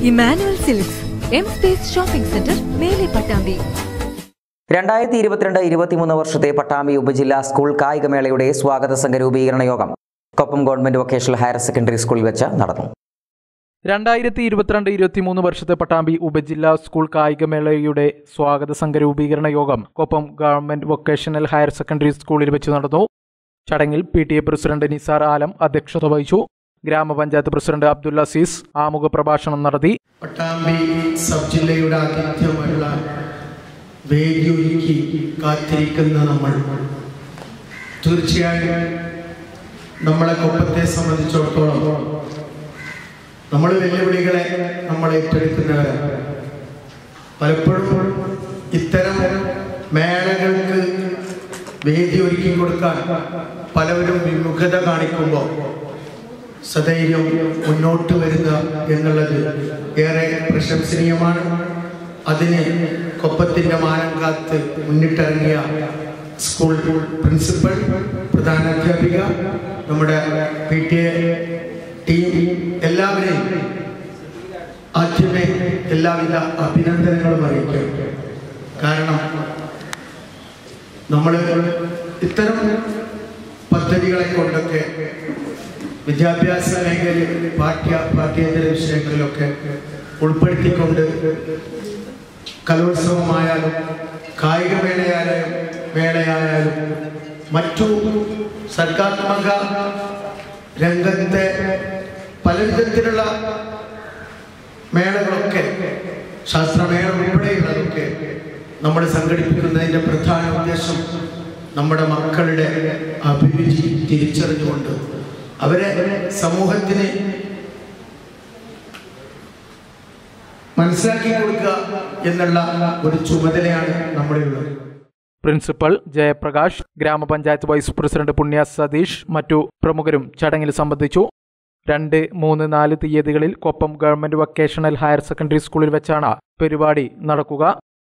Emmanuel Silks M Space shopping centre മേലെ പട്ടാമ്പി രണ്ടായിരത്തി ഇരുപത്തിരണ്ട് ഇരുപത്തിമൂന്ന് വർഷത്തെ പട്ടാമ്പി ഉപജില്ലാ സ്കൂൾ കായികമേളയുടെ സ്വാഗത സംഘ രൂപീകരണ യോഗം Koppam government vocational higher secondary സ്കൂളിൽ വെച്ച് നടന്നു രണ്ടായിരത്തി ഇരുപത്തിരണ്ട് ഇരുപത്തിമൂന്ന് വർഷത്തെ പട്ടാമ്പി ഉപജില്ലാ സ്കൂൾ കായികമേളയുടെ സ്വാഗത സംഘ രൂപീകരണ യോഗം Koppam government vocational higher secondary സ്കൂളിൽ വെച്ച് നടന്നു ചടങ്ങിൽ P T A president Nisar Alam അധ്യക്ഷത വഹിച്ചു ഗ്രാമപഞ്ചായത്ത് പ്രസിഡന്റ് അബ്ദുൽ അസീസ് ആമുഖ പ്രഭാഷണം നടത്തി പട്ടാമ്പി സബ് ജില്ലയുടെ ആതിഥ്യമുള്ള വേദിയൊരുക്കി കാത്തിരിക്കുന്ന നമ്മൾ തീർച്ചയായും നമ്മളെ കൊപ്പത്തെ സംബന്ധിച്ചിടത്തോളം നമ്മൾ വെല്ലുവിളികളെ നമ്മൾ ഏറ്റെടുക്കുന്നവരാണ് പലപ്പോഴും ഇത്തരം മേളകൾക്ക് വേദി ഒരുക്കി കൊടുക്കാൻ പലവരും വിമുഖത കാണിക്കുമ്പോൾ സധൈര്യം മുന്നോട്ട് വരിക എന്നുള്ളത് ഏറെ പ്രശംസനീയമാണ് അതിന് കൊപ്പത്തിൻ്റെ മാനം കാത്ത് മുന്നിട്ടിറങ്ങിയ സ്കൂൾ പ്രിൻസിപ്പൽ പ്രധാന അധ്യാപിക നമ്മുടെ പി ടി എ ടീം എല്ലാവരെയും ആദ്യമേ എല്ലാവിധ അഭിനന്ദനങ്ങളും അറിയിക്കും കാരണം നമ്മൾ ഇത്തരം പദ്ധതികളെ കൊണ്ടൊക്കെ വിദ്യാഭ്യാസ മേഖലയിൽ പാഠ്യ പാഠ്യേതര വിഷയങ്ങളിലൊക്കെ ഉൾപ്പെടുത്തിക്കൊണ്ട് കലോത്സവമായാലും കായിക മേളയായാലും മേളയായാലും മറ്റു സർഗാത്മക രംഗത്തെ പല വിധത്തിലുള്ള മേളകളൊക്കെ ശാസ്ത്രമേള ഉൾപ്പെടെയുള്ളതൊക്കെ നമ്മൾ സംഘടിപ്പിക്കുന്നതിൻ്റെ പ്രധാന ഉദ്ദേശം നമ്മുടെ മക്കളുടെ അഭിരുചി തിരിച്ചറിഞ്ഞുകൊണ്ട് അവരെ സമൂഹത്തിന് മനസ്സിലാക്കി കൊടുക്കുക എന്നുള്ള ഒരു ചുമതലയാണ് നമ്മുടെ ഉള്ളത് പ്രിൻസിപ്പൽ ജയപ്രകാശ് ഗ്രാമപഞ്ചായത്ത് വൈസ് പ്രസിഡന്റ് പുണ്യ സതീഷ് മറ്റു പ്രമുഖരും ചടങ്ങിൽ സംബന്ധിച്ചു രണ്ട് മൂന്ന് നാല് തീയതികളിൽ Koppam government vocational higher secondary സ്കൂളിൽ വെച്ചാണ് പരിപാടി നടക്കുക